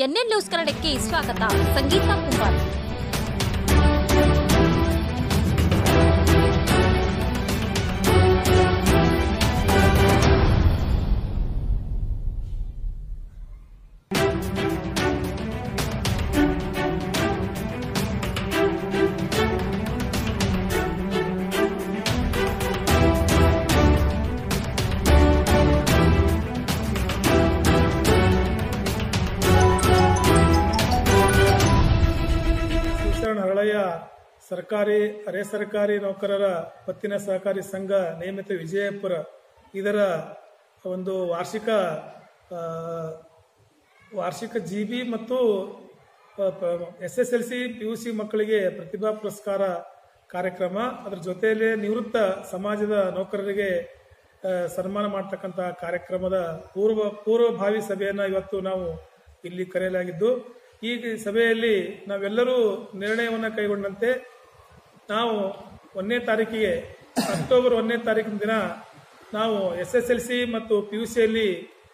NN news ಕನ್ನಡಕ್ಕೆ ಸ್ವಾಗತ ಸಂಗೀತ ಕುಂಬಾರ್ ಶಿವಶರಣ ಹರಳಯ್ಯ ಸರ್ಕಾರಿ ಅರೆ ಸರ್ಕಾರಿ ನೌಕರರ ಪತ್ತಿನ ಸಹಕಾರಿ ಸಂಘ ನೇಮಿತ ವಿಜಯಪುರ ಇದರ ಒಂದು ವಾರ್ಷಿಕ ಆ, ವಾರ್ಷಿಕ ಜಿ ಬಿ ಮತ್ತು S S L C P U C ಮಕ್ಕಳಿಗೆ ಪ್ರತಿಭಾ ಪುರಸ್ಕಾರ ಕಾರ್ಯಕ್ರಮ ಅದರ ಜೊತೆಯಲ್ಲಿ ನಿವೃತ್ತ ಸಮಾಜದ ನೌಕರರಿಗೆ ಆ, ಸನ್ಮಾನ ಮಾಡ್ತಕ್ಕಂಥ ಕಾರ್ಯಕ್ರಮದ ಪೂರ್ವ ಪೂರ್ವಭಾವಿ ಸಭೆಯನ್ನು ಇವತ್ತು ನಾವು ಇಲ್ಲಿ ಕರೆಯಲಾಗಿದ್ದು ಈ ಸಭೆಯಲ್ಲಿ ನಾವೆಲ್ಲರೂ ನಿರ್ಣಯವನ್ನು ಕೈಗೊಂಡಂತೆ ನಾವು ಒಂದನೇ ತಾರೀಕಿಗೆ ಅಕ್ಟೋಬರ್ ಒಂದನೇ ತಾರೀಕಿನ ದಿನ ನಾವು ಎಸ್ ಎಸ್ ಎಲ್ ಸಿ ಮತ್ತು ಪಿ ಯು ಸಿಯಲ್ಲಿ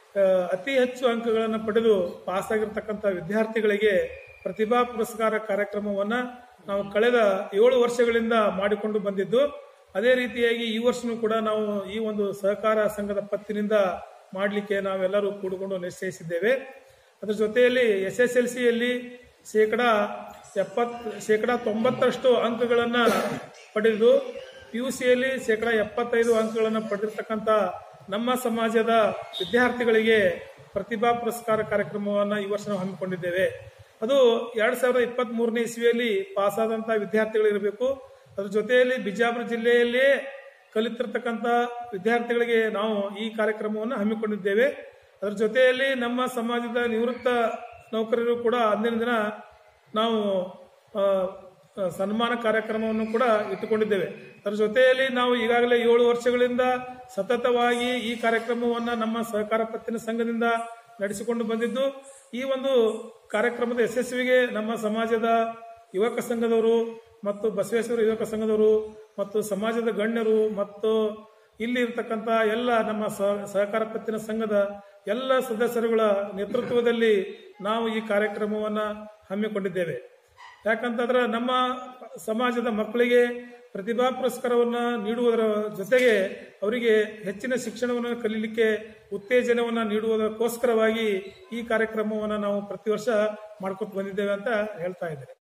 ಅತಿ ಹೆಚ್ಚು ಅಂಕಗಳನ್ನು ಪಡೆದು ಪಾಸ್ ಆಗಿರ್ತಕ್ಕಂಥ ವಿದ್ಯಾರ್ಥಿಗಳಿಗೆ ಪ್ರತಿಭಾ ಪುರಸ್ಕಾರ ಕಾರ್ಯಕ್ರಮವನ್ನು ನಾವು ಕಳೆದ ಏಳು ವರ್ಷಗಳಿಂದ ಮಾಡಿಕೊಂಡು ಬಂದಿದ್ದು ಅದೇ ರೀತಿಯಾಗಿ ಈ ವರ್ಷನೂ ಕೂಡ ನಾವು ಈ ಒಂದು ಸಹಕಾರ ಸಂಘದ ಪತ್ತಿನಿಂದ ಮಾಡಲಿಕ್ಕೆ ನಾವೆಲ್ಲರೂ ಕೂಡಿಕೊಂಡು ನಿಶ್ಚಯಿಸಿದ್ದೇವೆ ಅದರ ಜೊತೆಯಲ್ಲಿ ಎಸ್ ಎಸ್ ಎಲ್ ಸಿಯಲ್ಲಿ ಶೇಕಡ ಎಪ್ಪತ್ ಶೇಕಡ ತೊಂಬತ್ತರಷ್ಟು ಅಂಕಗಳನ್ನು ಪಡೆದು ಪಿ ಯು ಸಿಯಲ್ಲಿ ಶೇಕಡ ಎಪ್ಪತ್ತೈದು ಅಂಕಗಳನ್ನು ಪಡೆದಿರ್ತಕ್ಕಂಥ ನಮ್ಮ ಸಮಾಜದ ವಿದ್ಯಾರ್ಥಿಗಳಿಗೆ ಪ್ರತಿಭಾ ಪುರಸ್ಕಾರ ಕಾರ್ಯಕ್ರಮವನ್ನು ಈ ವರ್ಷ ನಾವು ಹಮ್ಮಿಕೊಂಡಿದ್ದೇವೆ ಅದು ಎರಡ್ ಸಾವಿರದ ಇಪ್ಪತ್ತ್ ಮೂರನೇ ಇಸ್ವಿಯಲ್ಲಿ ಪಾಸಾದಂತಹ ವಿದ್ಯಾರ್ಥಿಗಳಿರಬೇಕು ಅದ್ರ ಜೊತೆಯಲ್ಲಿ ಬಿಜಾಪುರ ಜಿಲ್ಲೆಯಲ್ಲೇ ಕಲಿತಿರ್ತಕ್ಕಂಥ ವಿದ್ಯಾರ್ಥಿಗಳಿಗೆ ನಾವು ಈ ಕಾರ್ಯಕ್ರಮವನ್ನು ಹಮ್ಮಿಕೊಂಡಿದ್ದೇವೆ ಅದರ ಜೊತೆಯಲ್ಲಿ ನಮ್ಮ ಸಮಾಜದ ನಿವೃತ್ತ ನೌಕರರು ಕೂಡ ಅಂದಿನ ದಿನ ನಾವು ಆ, ಆ, ಸನ್ಮಾನ ಕಾರ್ಯಕ್ರಮವನ್ನು ಕೂಡ ಇಟ್ಟುಕೊಂಡಿದ್ದೇವೆ ಅದರ ಜೊತೆಯಲ್ಲಿ ನಾವು ಈಗಾಗಲೇ ಏಳು ವರ್ಷಗಳಿಂದ ಸತತವಾಗಿ ಈ ಕಾರ್ಯಕ್ರಮವನ್ನು ನಮ್ಮ ಸಹಕಾರ ಪತ್ತಿನ ಸಂಘದಿಂದ ನಡೆಸಿಕೊಂಡು ಬಂದಿದ್ದು ಈ ಒಂದು ಕಾರ್ಯಕ್ರಮದ ಯಶಸ್ವಿಗೆ ನಮ್ಮ ಸಮಾಜದ ಯುವಕ ಸಂಘದವರು ಮತ್ತು ಬಸವೇಶ್ವರ ಯುವಕ ಸಂಘದವರು ಮತ್ತು ಸಮಾಜದ ಗಣ್ಯರು ಮತ್ತು ಇಲ್ಲಿ ಇರ್ತಕ್ಕಂಥ ಎಲ್ಲ ನಮ್ಮ ಸಹ- ಸಹಕಾರ ಪತ್ತಿನ ಸಂಘದ ಎಲ್ಲ ಸದಸ್ಯರುಗಳ ನೇತೃತ್ವದಲ್ಲಿ ನಾವು ಈ ಕಾರ್ಯಕ್ರಮವನ್ನು ಹಮ್ಮಿಕೊಂಡಿದ್ದೇವೆ ಯಾಕಂತಂದ್ರೆ ನಮ್ಮ ಸಮಾಜದ ಮಕ್ಕಳಿಗೆ ಪ್ರತಿಭಾ ಪುರಸ್ಕಾರವನ್ನು ನೀಡುವುದರ ಜೊತೆಗೆ ಅವರಿಗೆ ಹೆಚ್ಚಿನ ಶಿಕ್ಷಣವನ್ನು ಕಲೀಲಿಕ್ಕೆ ಉತ್ತೇಜನವನ್ನು ನೀಡುವುದಕ್ಕೋಸ್ಕರವಾಗಿ ಈ ಕಾರ್ಯಕ್ರಮವನ್ನು ನಾವು ಪ್ರತಿ ವರ್ಷ ಮಾಡ್ಕೊತ ಬಂದಿದ್ದೇವೆ ಅಂತ ಹೇಳ್ತಾ ಇದ್ದೇನೆ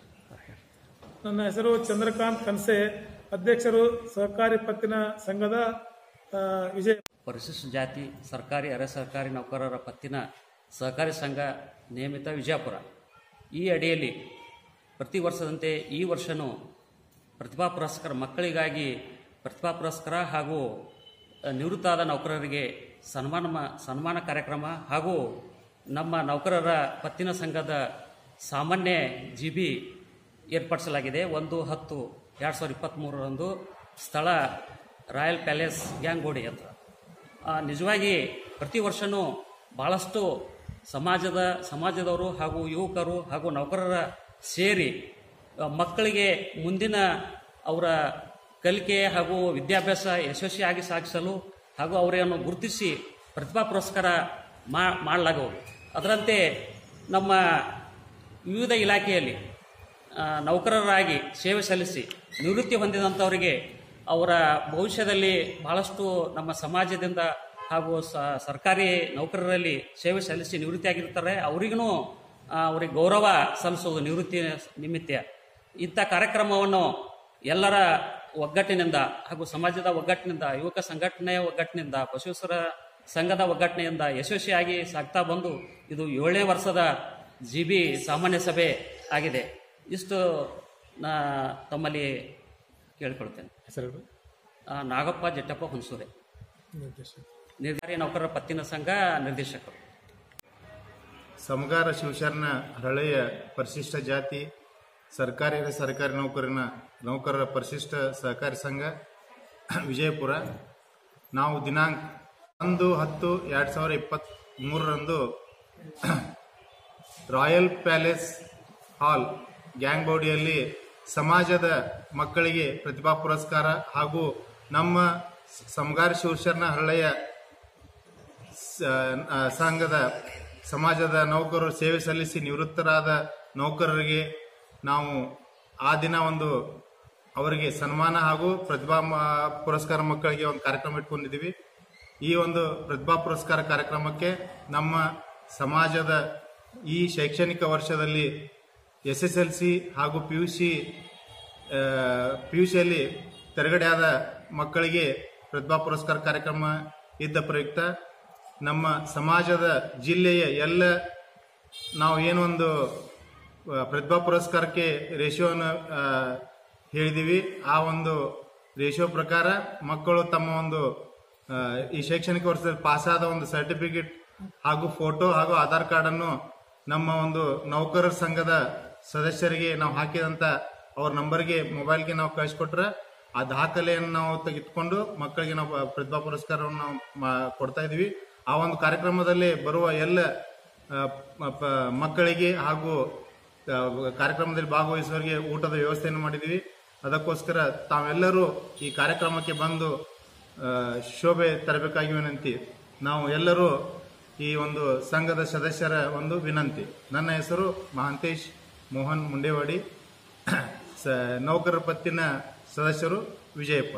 ನನ್ನ ಹೆಸರು ಚಂದ್ರಕಾಂತ್ ಕನ್ಸೆ ಅಧ್ಯಕ್ಷರು ಸಹಕಾರಿ ಪತ್ತಿನ ಸಂಘದ ಆ, ವಿಜಯ ಪರಿಶಿಷ್ಟ ಜಾತಿ ಸರ್ಕಾರಿ ಅರೆ ಸರ್ಕಾರಿ ನೌಕರರ ಪತ್ತಿನ ಸಹಕಾರಿ ಸಂಘ ನೇಮಿತ ವಿಜಯಪುರ ಈ ಅಡಿಯಲ್ಲಿ ಪ್ರತಿ ವರ್ಷದಂತೆ ಈ ವರ್ಷನೂ ಪ್ರತಿಭಾ ಪುರಸ್ಕಾರ ಮಕ್ಕಳಿಗಾಗಿ ಪ್ರತಿಭಾ ಪುರಸ್ಕಾರ ಹಾಗೂ ಅ, ನಿವೃತ್ತಾದ ನೌಕರರಿಗೆ ಸನ್ಮಾನ ಮ- ಸನ್ಮಾನ ಕಾರ್ಯಕ್ರಮ ಹಾಗೂ ನಮ್ಮ ನೌಕರರ ಪತ್ತಿನ ಸಂಘದ ಸಾಮಾನ್ಯ ಜಿ ಬಿ ಏರ್ಪಡಿಸಲಾಗಿದೆ ಒಂದು ಹತ್ತು ಎರಡು ಸಾವಿರದ ಇಪ್ಪತ್ತ್ಮೂರರಂದು ಸ್ಥಳ ರಾಯಲ್ ಪ್ಯಾಲೇಸ್ ಗ್ಯಾಂಗೋಡಿ ಹತ್ರ ಆ, ನಿಜವಾಗಿ ಪ್ರತಿ ವರ್ಷವೂ ಭಾಳಷ್ಟು ಸಮಾಜದ ಸಮಾಜದವರು ಹಾಗೂ ಯುವಕರು ಹಾಗೂ ನೌಕರರ ಸೇರಿ ಆ, ಮಕ್ಕಳಿಗೆ ಮುಂದಿನ ಅವರ ಕಲಿಕೆ ಹಾಗೂ ವಿದ್ಯಾಭ್ಯಾಸ ಯಶಸ್ವಿಯಾಗಿ ಸಾಗಿಸಲು ಹಾಗೂ ಅವರನ್ನು ಗುರುತಿಸಿ ಪ್ರತಿಭಾ ಪುರಸ್ಕಾರ ಮಾ ಮಾಡಲಾಗುವುದು ಅದರಂತೆ ನಮ್ಮ ವಿವಿಧ ಇಲಾಖೆಯಲ್ಲಿ ಆ, ನೌಕರರಾಗಿ ಸೇವೆ ಸಲ್ಲಿಸಿ ನಿವೃತ್ತಿ ಹೊಂದಿದಂಥವರಿಗೆ ಅವರ ಭವಿಷ್ಯದಲ್ಲಿ ಬಹಳಷ್ಟು ನಮ್ಮ ಸಮಾಜದಿಂದ ಹಾಗೂ ಸ ಸರ್ಕಾರಿ ನೌಕರರಲ್ಲಿ ಸೇವೆ ಸಲ್ಲಿಸಿ ನಿವೃತ್ತಿಯಾಗಿರ್ತಾರೆ ಅವರಿಗೂ ಅವರಿಗೆ ಗೌರವ ಸಲ್ಲಿಸುವುದು ನಿವೃತ್ತಿ ನಿಮಿತ್ತ ಇಂಥ ಕಾರ್ಯಕ್ರಮವನ್ನು ಎಲ್ಲರ ಒಗ್ಗಟ್ಟಿನಿಂದ ಹಾಗೂ ಸಮಾಜದ ಒಗ್ಗಟ್ಟಿನಿಂದ ಯುವಕ ಸಂಘಟನೆಯ ಒಗ್ಗಟ್ಟಿನಿಂದ ಬಸವೇಶ್ವರ ಸಂಘದ ಒಗ್ಗಟ್ಟಿನಿಂದ ಯಶಸ್ವಿಯಾಗಿ ಸಾಗ್ತಾ ಬಂದು ಇದು ಏಳನೇ ವರ್ಷದ ಜಿ ಬಿ ಸಾಮಾನ್ಯ ಸಭೆ ಆಗಿದೆ ಇಷ್ಟು ನಾ ತಮ್ಮಲ್ಲಿ ಕೇಳಿಕೊಳ್ತೇನೆ ಹೆಸರು ಆ, ನಾಗಪ್ಪ ಜಟ್ಟಪ್ಪ ಹುಣಸೂರೆ ನಿರ್ದೇಶಕ ನಿರ್ಧಾರಿ ನೌಕರರ ಪತ್ತಿನ ಸಂಘ ನಿರ್ದೇಶಕರು ಸಮಗಾರ ಶಿವಶರಣ ಹಳೆಯ ಪರಿಶಿಷ್ಟ ಜಾತಿ ಸರ್ಕಾರಿ ಅರೆ ಸರ್ಕಾರಿ ನೌಕರನ ನೌಕರರ ಪರಿಶಿಷ್ಟ ಸಹಕಾರಿ ಸಂಘ ವಿಜಯಪುರ ನಾವು ದಿನಾಂಕ ಒಂದು ಹತ್ತು ಎರಡು ಸಾವಿರದ ಇಪ್ಪತ್ತ್ ಮೂರರಂದು ರಾಯಲ್ ಪ್ಯಾಲೇಸ್ ಹಾಲ್ ಗ್ಯಾಂಗ್ ಬೌಡಿಯಲ್ಲಿ ಸಮಾಜದ ಮಕ್ಕಳಿಗೆ ಪ್ರತಿಭಾ ಪುರಸ್ಕಾರ ಹಾಗೂ ನಮ್ಮ ಸಮಗಾರ ಶಿವಶರಣ ಹಳ್ಳೆಯ ಸ- ಆ, ಸಂಘದ ಸಮಾಜದ ನೌಕರರು ಸೇವೆ ಸಲ್ಲಿಸಿ ನಿವೃತ್ತರಾದ ನೌಕರರಿಗೆ ನಾವು ಆ ದಿನ ಒಂದು ಅವರಿಗೆ ಸನ್ಮಾನ ಹಾಗೂ ಪ್ರತಿಭಾ ಮ- ಪುರಸ್ಕಾರ ಮಕ್ಕಳಿಗೆ ಒಂದು ಕಾರ್ಯಕ್ರಮ ಇಟ್ಕೊಂಡಿದ್ದೀವಿ ಈ ಒಂದು ಪ್ರತಿಭಾ ಪುರಸ್ಕಾರ ಕಾರ್ಯಕ್ರಮಕ್ಕೆ ನಮ್ಮ ಸಮಾಜದ ಈ ಶೈಕ್ಷಣಿಕ ವರ್ಷದಲ್ಲಿ ಎಸ್ ಎಸ್ ಎಲ್ ಸಿ ಹಾಗೂ P U C P U ಸಿಯಲ್ಲಿ ತೆರಗಡೆಯಾದ ಮಕ್ಕಳಿಗೆ ಪ್ರತಿಭಾ ಪುರಸ್ಕಾರ ಕಾರ್ಯಕ್ರಮ ಇದ್ದ ಪ್ರಯುಕ್ತ ನಮ್ಮ ಸಮಾಜದ ಜಿಲ್ಲೆಯ ಎಲ್ಲ ನಾವು ಏನೊಂದು ಆ, ಪ್ರತಿಭಾ ಪುರಸ್ಕಾರಕ್ಕೆ ರೇಷಿಯೋನ ಹೇಳಿದೀವಿ ಆ ಒಂದು ರೇಷಿಯೋ ಪ್ರಕಾರ ಮಕ್ಕಳು ತಮ್ಮ ಒಂದು ಆ, ಈ ಶೈಕ್ಷಣಿಕ ವರ್ಷದಲ್ಲಿ ಪಾಸಾದ ಒಂದು ಸರ್ಟಿಫಿಕೇಟ್ ಹಾಗೂ ಫೋಟೋ ಹಾಗೂ ಆಧಾರ್ ಕಾರ್ಡ್ ಅನ್ನು ನಮ್ಮ ಒಂದು ನೌಕರರ ಸಂಘದ ಸದಸ್ಯರಿಗೆ ನಾವು ಹಾಕಿದಂತ ಅವ್ರ ನಂಬರ್ಗೆ ಮೊಬೈಲ್ಗೆ ನಾವು ಕಳಿಸ್ಕೊಟ್ರೆ ಆ ದಾಖಲೆಯನ್ನು ನಾವು ತೆಗೆದುಕೊಂಡು ಮಕ್ಕಳಿಗೆ ನಾವು ಪ್ರತಿಭಾ ಪುರಸ್ಕಾರವನ್ನು ನಾವು ಮಾ- ಕೊಡ್ತಾ ಇದೀವಿ ಆ ಒಂದು ಕಾರ್ಯಕ್ರಮದಲ್ಲಿ ಬರುವ ಎಲ್ಲ ಆ, ಮ- ಪ- ಮಕ್ಕಳಿಗೆ ಹಾಗೂ ಆ, ಕಾರ್ಯಕ್ರಮದಲ್ಲಿ ಭಾಗವಹಿಸುವವರಿಗೆ ಊಟದ ವ್ಯವಸ್ಥೆಯನ್ನು ಮಾಡಿದ್ದೀವಿ ಅದಕ್ಕೋಸ್ಕರ ತಾವೆಲ್ಲರೂ ಈ ಕಾರ್ಯಕ್ರಮಕ್ಕೆ ಬಂದು ಆ, ಶೋಭೆ ತರಬೇಕಾಗಿ ವಿನಂತಿ ನಾವು ಎಲ್ಲರೂ ಈ ಒಂದು ಸಂಘದ ಸದಸ್ಯರ ಒಂದು ವಿನಂತಿ ನನ್ನ ಹೆಸರು ಮಹಾಂತೇಶ್ ಮೋಹನ್ ಮುಂಡೇವಾಡಿ ಸ ನೌಕರರ ಪತ್ತಿನ ಸದಸ್ಯರು ವಿಜಯಪುರ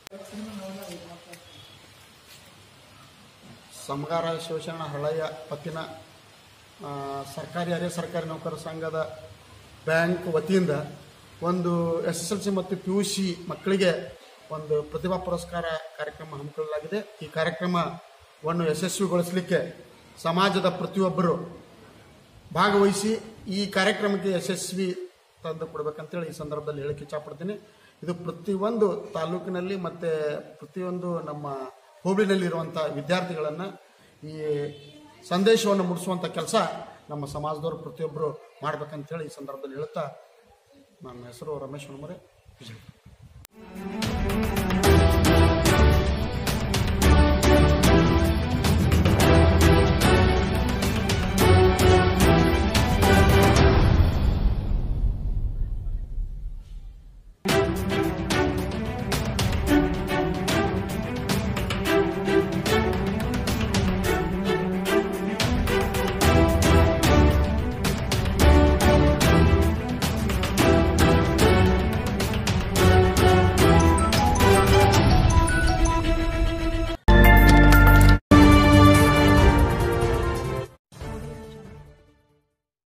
ಸಮಗಾರ ಶಿವಶರಣ ಹಳೆಯ ಪತ್ತಿನ ಆ, ಸರ್ಕಾರಿ ಅರೆ ಸರ್ಕಾರಿ ನೌಕರರ ಸಂಘದ ಬ್ಯಾಂಕ್ ವತಿಯಿಂದ ಒಂದು ಎಸ್ ಎಸ್ ಎಲ್ ಸಿ ಮತ್ತು ಪಿ ಯು ಸಿ ಮಕ್ಕಳಿಗೆ ಒಂದು ಪ್ರತಿಭಾ ಪುರಸ್ಕಾರ ಕಾರ್ಯಕ್ರಮ ಹಮ್ಮಿಕೊಳ್ಳಲಾಗಿದೆ ಈ ಕಾರ್ಯಕ್ರಮವನ್ನು ಯಶಸ್ವಿಗೊಳಿಸಲಿಕ್ಕೆ ಸಮಾಜದ ಪ್ರತಿಯೊಬ್ಬರು ಭಾಗವಹಿಸಿ ಈ ಕಾರ್ಯಕ್ರಮಕ್ಕೆ ಯಶಸ್ವಿ ತಂದು ಕೊಡ್ಬೇಕಂತೇಳಿ ಈ ಸಂದರ್ಭದಲ್ಲಿ ಹೇಳಕ್ಕೆ ಇಚ್ಛಪಡ್ತೀನಿ ಇದು ಪ್ರತಿಯೊಂದು ತಾಲೂಕಿನಲ್ಲಿ ಮತ್ತು ಪ್ರತಿಯೊಂದು ನಮ್ಮ ಹೋಬಳಿನಲ್ಲಿರುವಂಥ ವಿದ್ಯಾರ್ಥಿಗಳನ್ನು ಈ ಸಂದೇಶವನ್ನು ಮುಡಿಸುವಂಥ ಕೆಲಸ ನಮ್ಮ ಸಮಾಜದವರು ಪ್ರತಿಯೊಬ್ಬರು ಮಾಡ್ಬೇಕಂತೇಳಿ ಈ ಸಂದರ್ಭದಲ್ಲಿ ಹೇಳ್ತಾ ನನ್ನ ಹೆಸರು ರಮೇಶ್ ಹುಣಮರೆ ವಿಜಯಪುರ